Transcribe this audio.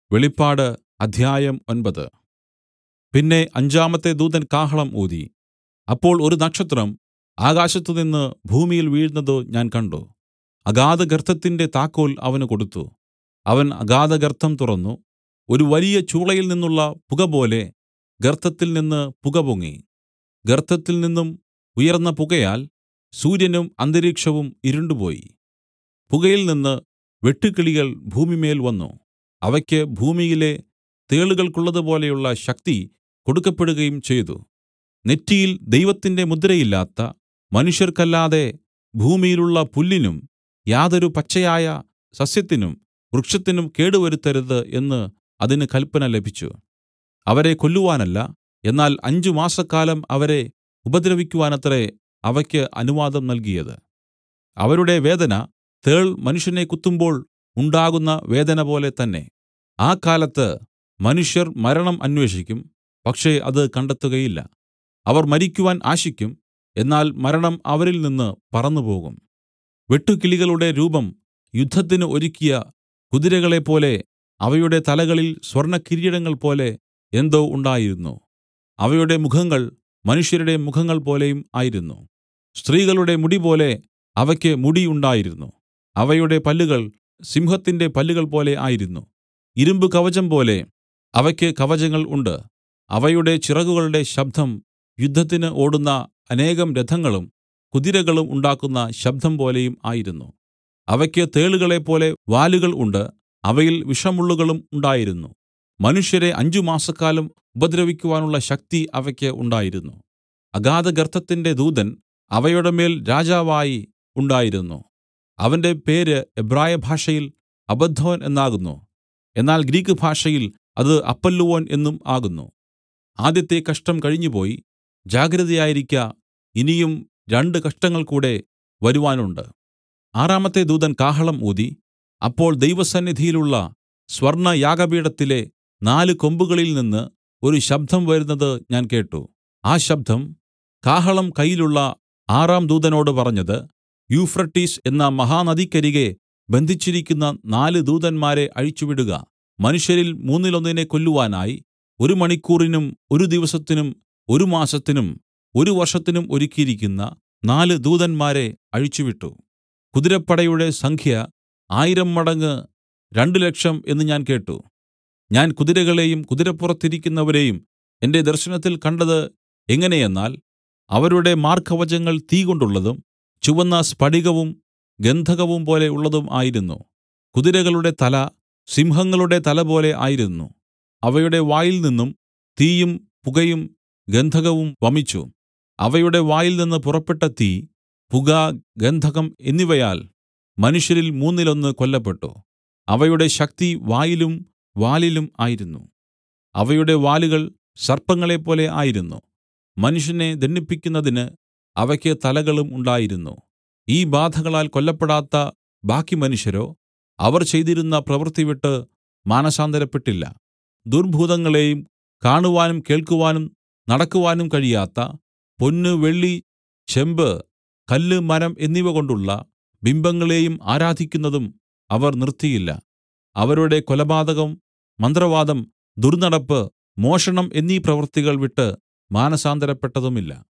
വെളിപ്പാട് അധ്യായം ഒൻപത് പിന്നെ അഞ്ചാമത്തെ ദൂതൻ കാഹളം ഊതി അപ്പോൾ ഒരു നക്ഷത്രം ആകാശത്തുനിന്ന് ഭൂമിയിൽ വീഴുന്നത് ഞാൻ കണ്ട് അഗാധഗർത്തത്തിന്റെ താക്കോൽ അവന് കൊടുത്തു അവൻ അഗാധഗർത്തം തുറന്നു ഒരു വലിയ ചൂളയിൽ നിന്നുള്ള പുകപോലെ ഗർത്തത്തിൽ നിന്ന് പുക പൊങ്ങി ഗർത്തത്തിൽ നിന്നും ഉയർന്ന പുകയാൽ സൂര്യനും അന്തരീക്ഷവും ഇരുണ്ടുപോയി പുകയിൽ നിന്ന് വെട്ടുക്കിളികൾ ഭൂമിമേൽ വന്നു അവയ്ക്ക് ഭൂമിയിലെ തേളുകൾക്കുള്ളതുപോലെയുള്ള ശക്തി കൊടുക്കപ്പെടുകയും ചെയ്തു നെറ്റിയിൽ ദൈവത്തിന്റെ മുദ്രയില്ലാത്ത മനുഷ്യർക്കല്ലാതെ ഭൂമിയിലുള്ള പുല്ലിനും യാതൊരു പച്ചയായ സസ്യത്തിനും വൃക്ഷത്തിനും കേടുവരുത്തരുത് എന്ന് അതിന് കല്പന ലഭിച്ചു അവരെ കൊല്ലുവാനല്ല എന്നാൽ അഞ്ച് മാസക്കാലം അവരെ ഉപദ്രവിക്കുവാനത്രേ അവയ്ക്ക് അനുവാദം നൽകിയത് അവരുടെ വേദന തേൾ മനുഷ്യനെ കുത്തുമ്പോൾ ഉണ്ടാകുന്ന വേദനപോലെ തന്നെ ആ കാലത്ത് മനുഷ്യർ മരണം അന്വേഷിക്കും പക്ഷേ അത് കണ്ടെത്തുകയില്ല അവർ മരിക്കുവാൻ ആശിക്കും എന്നാൽ മരണം അവരിൽ നിന്ന് പറന്നുപോകും വെട്ടുക്കിളികളുടെ രൂപം യുദ്ധത്തിന് ഒരുക്കിയ കുതിരകളെപ്പോലെ അവയുടെ തലകളിൽ സ്വർണ്ണകിരീടങ്ങൾ പോലെ എന്തോ ഉണ്ടായിരുന്നു അവയുടെ മുഖങ്ങൾ മനുഷ്യരുടെ മുഖങ്ങൾ പോലെയും ആയിരുന്നു സ്ത്രീകളുടെ മുടിപോലെ അവയ്ക്ക് മുടി ഉണ്ടായിരുന്നു അവയുടെ പല്ലുകൾ സിംഹത്തിന്റെ പല്ലുകൾ പോലെ ആയിരുന്നു ഇരുമ്പ് കവചം പോലെ അവയ്ക്ക് കവചങ്ങൾ ഉണ്ട് അവയുടെ ചിറകുകളുടെ ശബ്ദം യുദ്ധത്തിന് ഓടുന്ന അനേകം രഥങ്ങളും കുതിരകളും ഉണ്ടാക്കുന്ന ശബ്ദം പോലെയും ആയിരുന്നു അവയ്ക്ക് തേളുകളെപ്പോലെ വാലുകൾ ഉണ്ട് അവയിൽ വിഷമുള്ളുകളും ഉണ്ടായിരുന്നു മനുഷ്യരെ അഞ്ച് മാസക്കാലം ഉപദ്രവിക്കുവാനുള്ള ശക്തി അവയ്ക്ക് ഉണ്ടായിരുന്നു അഗാധഗർത്തത്തിന്റെ ദൂതൻ അവയുടെ മേൽ രാജാവായി ഉണ്ടായിരുന്നു അവന്റെ പേര് എബ്രായ ഭാഷയിൽ അബദ്ദോൻ എന്നാകുന്നു എന്നാൽ ഗ്രീക്ക് ഭാഷയിൽ അത് അപ്പൊല്ലുവോൻ എന്നും ആകുന്നു ആദ്യത്തെ കഷ്ടം കഴിഞ്ഞുപോയി ജാഗ്രതയായിരിക്ക ഇനിയും രണ്ട് കഷ്ടങ്ങൾ കൂടെ വരുവാനുണ്ട് ആറാമത്തെ ദൂതൻ കാഹളം ഊതി അപ്പോൾ ദൈവസന്നിധിയിലുള്ള സ്വർണ്ണ യാഗപീഠത്തിലെ നാല് കൊമ്പുകളിൽ നിന്ന് ഒരു ശബ്ദം വരുന്നത് ഞാൻ കേട്ട് ആ ശബ്ദം കാഹളം കയ്യിലുള്ള ആറാം ദൂതനോട് പറഞ്ഞത് യൂഫ്രട്ടീസ് എന്ന മഹാനദിക്കരികെ ബന്ധിച്ചിരിക്കുന്ന നാല് ദൂതന്മാരെ അഴിച്ചുവിടുക മനുഷ്യരിൽ മൂന്നിലൊന്നിനെ കൊല്ലുവാനായി ഒരു മണിക്കൂറിനും ഒരു ദിവസത്തിനും ഒരു മാസത്തിനും ഒരു വർഷത്തിനും ഒരുക്കിയിരിക്കുന്ന നാല് ദൂതന്മാരെ അഴിച്ചുവിട്ടു കുതിരപ്പടയുടെ സംഖ്യ ആയിരം മടങ്ങ് രണ്ട് ലക്ഷം എന്ന് ഞാൻ കേട്ട് ഞാൻ കുതിരകളെയും കുതിരപ്പുറത്തിരിക്കുന്നവരെയും എന്റെ ദർശനത്തിൽ കണ്ടത് എങ്ങനെയെന്നാൽ അവരുടെ മാർക്കവചങ്ങൾ തീകൊണ്ടുള്ളതും ചുവന്ന സ്ഫടികവും ഗന്ധകവും പോലെ ഉള്ളതും ആയിരുന്നു കുതിരകളുടെ തല സിംഹങ്ങളുടെ തല പോലെ ആയിരുന്നു അവയുടെ വായിൽ നിന്നും തീയും പുകയും ഗന്ധകവും വമിച്ചു അവയുടെ വായിൽ നിന്ന് പുറപ്പെട്ട തീ പുക ഗന്ധകം എന്നിവയാൽ മനുഷ്യരിൽ മൂന്നിലൊന്ന് കൊല്ലപ്പെട്ടു അവയുടെ ശക്തി വായിലും വാലിലും ആയിരുന്നു അവയുടെ വാലുകൾ സർപ്പങ്ങളെപ്പോലെ ആയിരുന്നു മനുഷ്യനെ ദണ്ഡിപ്പിക്കുന്നതിന് അവയ്ക്ക് തലകളും ഉണ്ടായിരുന്നു ഈ ബാധകളാൽ കൊല്ലപ്പെടാത്ത ബാക്കി മനുഷ്യരോ അവർ ചെയ്തിരുന്ന പ്രവൃത്തി വിട്ട് മാനസാന്തരപ്പെട്ടില്ല ദുർഭൂതങ്ങളെയും കാണുവാനും കേൾക്കുവാനും നടക്കുവാനും കഴിയാത്ത പൊന്ന് വെള്ളി ചെമ്പ് കല്ല് മരം എന്നിവ കൊണ്ടുള്ള ബിംബങ്ങളെയും ആരാധിക്കുന്നതും അവർ നിർത്തിയില്ല അവരുടെ കൊലപാതകം മന്ത്രവാദം ദുർന്നടപ്പ് മോഷണം എന്നീ പ്രവൃത്തികൾ വിട്ട് മാനസാന്തരപ്പെട്ടതുമില്ല